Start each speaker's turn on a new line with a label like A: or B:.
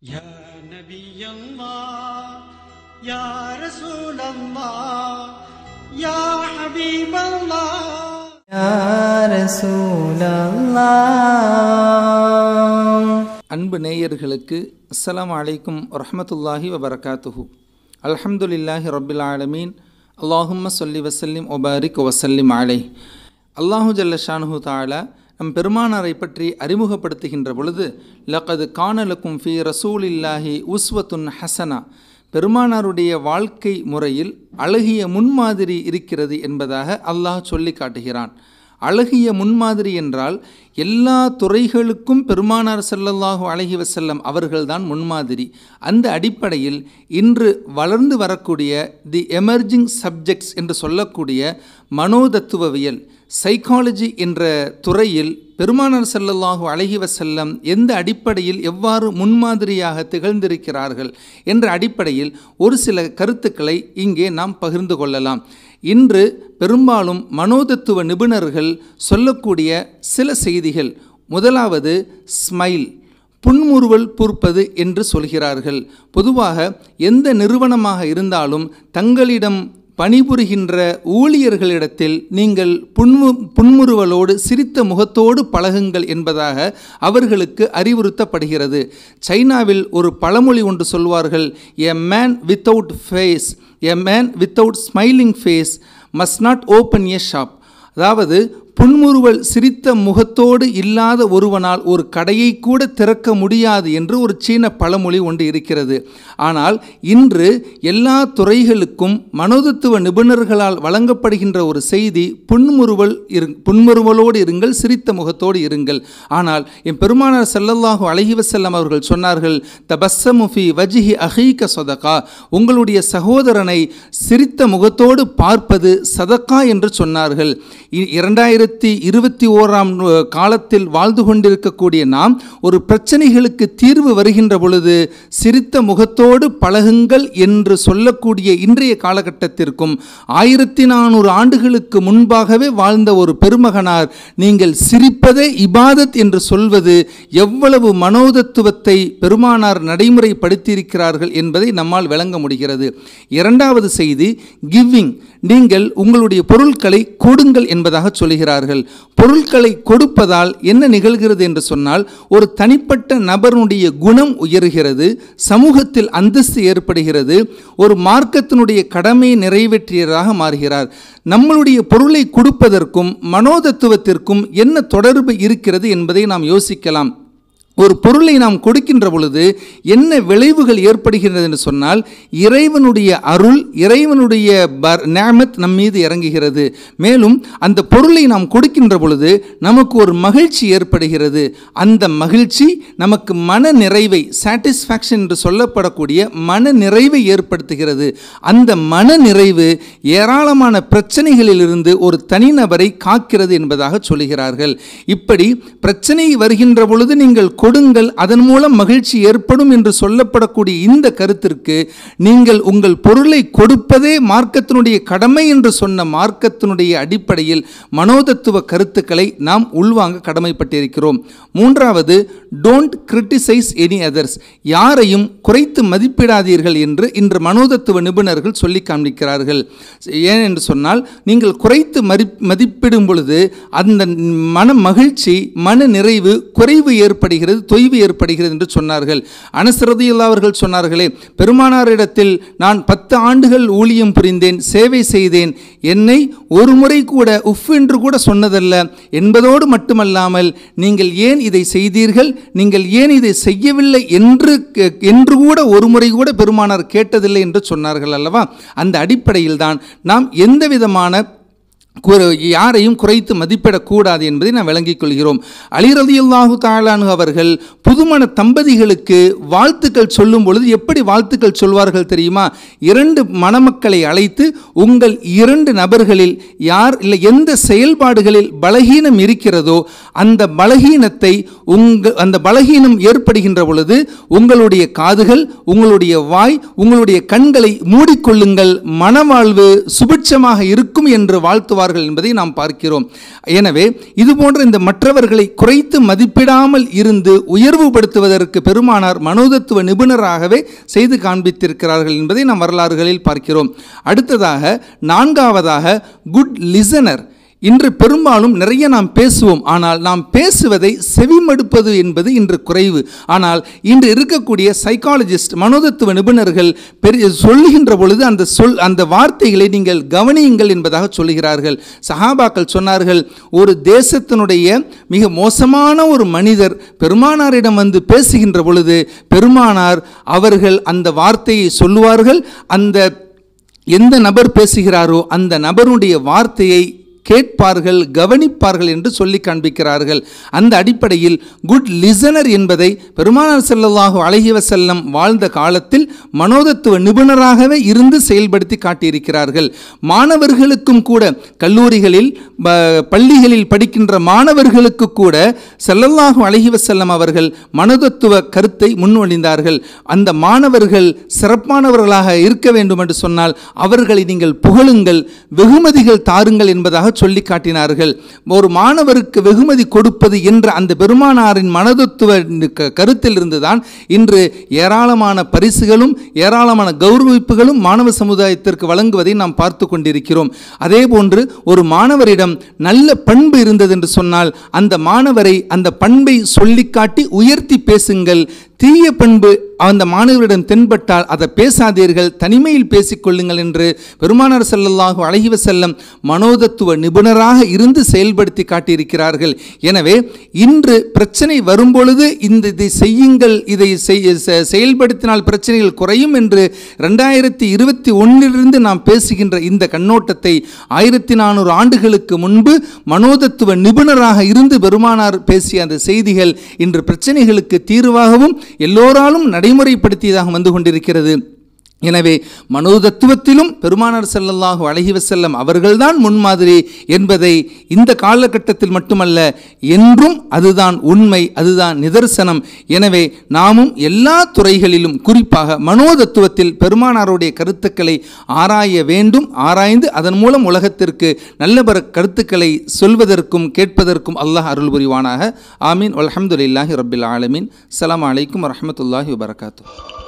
A: يا نبي الله يا رسول الله يا حبيب الله
B: يا رسول الله
C: அன்பு நேயர்களுக்கு அஸ்ஸலாமு அலைக்கும் வரஹ்மத்துல்லாஹி வபரகாத்துஹு அல்ஹம்துலில்லாஹி ரப்பில் ஆலமீன் அல்லாஹும்ம சொல்லி வசல்லிம் ஒபாரிக் வசல்லிம் அலை அல்லாஹு ஜல்ல ஷானுஹு தாலா நம் பெருமானாரை பற்றி அறிமுகப்படுத்துகின்ற பொழுது லகது கானலுக்கும் ஃபி ரசூலில்லாஹி உஸ்வத்துன் ஹசனா பெருமானாருடைய வாழ்க்கை முறையில் அழகிய முன்மாதிரி இருக்கிறது என்பதாக அல்லாஹ் சொல்லி காட்டுகிறான் அழகிய முன்மாதிரி என்றால் எல்லா துறைகளுக்கும் பெருமானார் ஸல்லல்லாஹு அலைஹி வஸல்லம் அவர்கள்தான் முன்மாதிரி அந்த அடிப்படையில் இன்று வளர்ந்து வரக்கூடிய தி எமர்ஜிங் சப்ஜெக்ட்ஸ் என்று சொல்லக்கூடிய மனோதத்துவவியல் சைக்காலஜி என்ற துறையில் பெருமானார் ஸல்லல்லாஹு அலைஹி வஸல்லம் எந்த அடிப்படையில் எவ்வாறு முன்மாதிரியாக திகழ்ந்திருக்கிறார்கள் என்ற அடிப்படையில் ஒரு சில கருத்துக்களை இங்கே நாம் பகிர்ந்து கொள்ளலாம் இன்று பெரும்பாலும் மனோதத்துவ நிபுணர்கள் சொல்லக்கூடிய சில செய்திகள் முதலாவது ஸ்மைல் புன்முறுவல் பூர்ப்பது என்று சொல்கிறார்கள் பொதுவாக எந்த நிறுவனமாக இருந்தாலும் தங்களிடம் பணிபுரிகின்ற ஊழியர்களிடத்தில் நீங்கள் புன்மு புன்முறுவலோடு சிரித்த முகத்தோடு பழகுங்கள் என்பதாக அவர்களுக்கு அறிவுறுத்தப்படுகிறது சைனாவில் ஒரு பழமொழி ஒன்று சொல்வார்கள் a man without face a man without smiling face must not open a shop அதாவது புன்முறுவல் சிரித்த முகத்தோடு இல்லாத ஒருவனால் ஒரு கடையை கூட திறக்க முடியாது என்று ஒரு சீன பழமொழி ஒன்று இருக்கிறது ஆனால் இன்று எல்லா துறைகளுக்கும் மனோதத்துவ நிபுணர்களால் வழங்கப்படுகின்ற ஒரு செய்தி புன்முறுவல் இரு புன்முறுவலோடு இருங்கள் சிரித்த முகத்தோடு இருங்கள் ஆனால் என் பெருமானார் ஸல்லல்லாஹு அலைஹி வஸல்லம் அவர்கள் சொன்னார்கள் தபஸ்ஸமுஃபி வஜிஹி அஹீக சதகா உங்களுடைய சகோதரனை சிரித்த முகத்தோடு பார்ப்பது சதக்கா என்று சொன்னார்கள் இ- இரண்டாயிரத்தி இருபத்தி ஓராம் நூ- காலத்தில் வாழ்ந்து கொண்டிருக்கக்கூடிய நாம் ஒரு பிரச்சனைகளுக்கு தீர்வு வருகின்ற பொழுது சிரித்த முகத்தோடு பழகுங்கள் என்று சொல்லக்கூடிய இன்றைய காலகட்டத்திற்கும் ஆயிரத்தி நானூறு ஆண்டுகளுக்கு முன்பாகவே வாழ்ந்த ஒரு பெருமகனார் நீங்கள் சிரிப்பதே இபாதத் என்று சொல்வது எவ்வளவு மனோதத்துவத்தை பெருமானார் நடைமுறைப்படுத்தியிருக்கிறார்கள் என்பதை நம்மால் விளங்க முடிகிறது இரண்டாவது செய்தி கிவிங் நீங்கள் உங்களுடைய பொருட்களை கொடுங்கள் என்பதாக சொல்கிறார்கள் பொருட்களை கொடுப்பதால் என்ன நிகழ்கிறது என்று சொன்னால் ஒரு தனிப்பட்ட நபருடைய குணம் உயர்கிறது சமூகத்தில் அந்தஸ்து ஏற்படுகிறது ஒரு மார்க்கத்தினுடைய கடமையை நிறைவேற்றியதாக மாறுகிறார் நம்மளுடைய பொருளை கொடுப்பதற்கும் மனோதத்துவத்திற்கும் என்ன தொடர்பு இருக்கிறது என்பதை நாம் யோசிக்கலாம் ஒரு பொருளை நாம் கொடுக்கின்ற பொழுது என்ன விளைவுகள் ஏற்படுகிறது என்று சொன்னால் இறைவனுடைய அருள் இறைவனுடைய பர் நேமத் நம் மீது இறங்குகிறது மேலும் அந்த பொருளை நாம் கொடுக்கின்ற பொழுது நமக்கு ஒரு மகிழ்ச்சி ஏற்படுகிறது அந்த மகிழ்ச்சி நமக்கு மன நிறைவை சாட்டிஸ்ஃபேக்ஷன் என்று சொல்லப்படக்கூடிய மன நிறைவை ஏற்படுத்துகிறது அந்த மன நிறைவு ஏராளமான பிரச்சனைகளிலிருந்து ஒரு தனிநபரை காக்கிறது என்பதாக சொல்கிறார்கள் இப்படி பிரச்சனை வருகின்ற பொழுது நீங்கள் கொடுங்கள் அதன் மூலம் மகிழ்ச்சி ஏற்படும் என்று சொல்லப்படக்கூடிய இந்த கருத்திற்கு நீங்கள் உங்கள் பொருளை கொடுப்பதே மார்க்கத்தினுடைய கடமை என்று சொன்ன மார்க்கத்தினுடைய அடிப்படையில் மனோதத்துவ கருத்துக்களை நாம் உள்வாங்க கடமைப்பட்டிருக்கிறோம் மூன்றாவது டோன்ட் கிரிட்டிசைஸ் எனி அதர்ஸ் யாரையும் குறைத்து மதிப்பிடாதீர்கள் என்று இன்று மனோதத்துவ நிபுணர்கள் சொல்லி காண்பிக்கிறார்கள் ஏன் என்று சொன்னால் நீங்கள் குறைத்து மதி மதிப்பிடும் பொழுது அந்த மன மகிழ்ச்சி மன நிறைவு குறைவு ஏற்படுகிறது தொய்வு ஏற்படுகிறது என்று சொன்னார்கள் அனசரதியுல்லா அவர்கள் சொன்னார்களே பெருமானாரிடத்தில் நான் பத்து ஆண்டுகள் ஊழியம் புரிந்தேன் சேவை செய்தேன் என்னை ஒரு முறை கூட உஃப் என்று கூட சொன்னதல்ல என்பதோடு மட்டுமல்லாமல் நீங்கள் ஏன் இதை செய்தீர்கள் நீங்கள் ஏன் இதை செய்யவில்லை என்று கே- என்று கூட ஒரு முறை கூட பெருமானார் கேட்டதில்லை என்று சொன்னார்கள் அல்லவா அந்த அடிப்படையில் தான் நாம் எந்த விதமான குற- யாரையும் குறைத்து மதிப்பிடக்கூடாது என்பதை நாம் விளங்கிக் கொள்கிறோம் அலிரதியுல்லாஹு தாலானு அவர்கள் புதுமண தம்பதிகளுக்கு வாழ்த்துக்கள் சொல்லும் பொழுது எப்படி வாழ்த்துக்கள் சொல்வார்கள் தெரியுமா இரண்டு மணமக்களை அழைத்து உங்கள் இரண்டு நபர்களில் யார் இல்லை எந்த செயல்பாடுகளில் பலகீனம் இருக்கிறதோ அந்த பலகீனத்தை உங்கள் அந்த பலகீனம் ஏற்படுகின்ற பொழுது உங்களுடைய காதுகள் உங்களுடைய வாய் உங்களுடைய கண்களை மூடிக்கொள்ளுங்கள் மனவாழ்வு சுபிட்சமாக இருக்கும் என்று வாழ்த்துவார்கள் சொல்வார்கள் என்பதை நாம் பார்க்கிறோம் எனவே இது போன்ற இந்த மற்றவர்களை குறைத்து மதிப்பிடாமல் இருந்து உயர்வுபடுத்துவதற்கு பெருமானார் மனோதத்துவ நிபுணராகவே செய்து காண்பித்திருக்கிறார்கள் என்பதை நாம் வரலாறுகளில் பார்க்கிறோம் அடுத்ததாக நான்காவதாக குட் லிசனர் இன்று பெரும்பாலும் நிறைய நாம் பேசுவோம் ஆனால் நாம் பேசுவதை செவிமடுப்பது என்பது இன்று குறைவு ஆனால் இன்று இருக்கக்கூடிய சைக்காலஜிஸ்ட் மனோதத்துவ நிபுணர்கள் பெரிய சொல்லுகின்ற பொழுது அந்த சொல் அந்த வார்த்தைகளை நீங்கள் கவனியுங்கள் என்பதாக சொல்லுகிறார்கள் சஹாபாக்கள் சொன்னார்கள் ஒரு தேசத்தினுடைய மிக மோசமான ஒரு மனிதர் பெருமானாரிடம் வந்து பேசுகின்ற பொழுது பெருமானார் அவர்கள் அந்த வார்த்தையை சொல்லுவார்கள் அந்த எந்த நபர் பேசுகிறாரோ அந்த நபருடைய வார்த்தையை கேட்பார்கள் கவனிப்பார்கள் என்று சொல்லி காண்பிக்கிறார்கள் அந்த அடிப்படையில் குட் லிசனர் என்பதை பெருமானார் ஸல்லல்லாஹு அலைஹி வஸல்லம் வாழ்ந்த காலத்தில் மனோதத்துவ நிபுணராகவே இருந்து செயல்படுத்தி காட்டியிருக்கிறார்கள் மாணவர்களுக்கும் கூட கல்லூரிகளில் ப- பள்ளிகளில் படிக்கின்ற மாணவர்களுக்கு கூட ஸல்லல்லாஹு அலைஹி வஸல்லம் அவர்கள் மனோதத்துவ கருத்தை முன்மொழிந்தார்கள் அந்த மாணவர்கள் சிறப்பானவர்களாக இருக்க வேண்டும் என்று சொன்னால் அவர்களை நீங்கள் புகழுங்கள் வெகுமதிகள் தாருங்கள் என்பதாக சொல்லி காட்டினார்கள் ஒரு மாணவருக்கு வெகுமதி கொடுப்பது என்ற அந்த பெருமானாரின் மனதத்துவ க- கருத்தில் இருந்துதான் இன்று ஏராளமான பரிசுகளும் ஏராளமான கௌரவிப்புகளும் மாணவ சமுதாயத்திற்கு வழங்குவதை நாம் பார்த்து கொண்டிருக்கிறோம் அதே போன்று ஒரு மாணவரிடம் நல்ல பண்பு இருந்தது என்று சொன்னால் அந்த மாணவரை அந்த பண்பை சொல்லிக்காட்டி உயர்த்தி பேசுங்கள் தீய பண்பு அந்த மாணவரிடம் தென்பட்டால் அதை பேசாதீர்கள் தனிமையில் பேசிக்கொள்ளுங்கள் என்று பெருமானார் ஸல்லல்லாஹு அலைஹி வஸல்லம் மனோதத்துவ நிபுணராக இருந்து செயல்படுத்தி காட்டியிருக்கிறார்கள் எனவே இன்று பிரச்சனை வரும்பொழுது இந்த இதை செய்யுங்கள் இதை செய்- செ- செயல்படுத்தினால் பிரச்சனைகள் குறையும் என்று ரெண்டாயிரத்தி இருபத்தி ஒன்றிலிருந்து நாம் பேசுகின்ற இந்த கண்ணோட்டத்தை ஆயிரத்தி நானூறு ஆண்டுகளுக்கு முன்பு மனோதத்துவ நிபுணராக இருந்து பெருமானார் பேசிய அந்த செய்திகள் இன்று பிரச்சனைகளுக்கு தீர்வாகவும் எல்லோராலும் நடைமுறைப்படுத்தியதாக வந்து கொண்டிருக்கிறது எனவே மனோதத்துவத்திலும் பெருமானார் ஸல்லல்லாஹு அலைஹி வஸல்லம் அவர்கள்தான் முன்மாதிரி என்பதை இந்த காலகட்டத்தில் மட்டுமல்ல என்றும் அதுதான் உண்மை அதுதான் நிதர்சனம் எனவே நாமும் எல்லா துறைகளிலும் குறிப்பாக மனோதத்துவத்தில் பெருமானாருடைய கருத்துக்களை ஆராய வேண்டும் ஆராய்ந்து அதன் மூலம் உலகத்திற்கு நல்ல பிற கருத்துக்களை சொல்வதற்கும் கேட்பதற்கும் அல்லாஹ் அருள் புரிவானாக ஆமீன் அல்ஹம்துலில்லாஹி ரப்பில் ஆலமீன் அஸ்ஸலாமு அலைக்கும் வரஹ்மத்துல்லாஹி வபரகாத்துஹு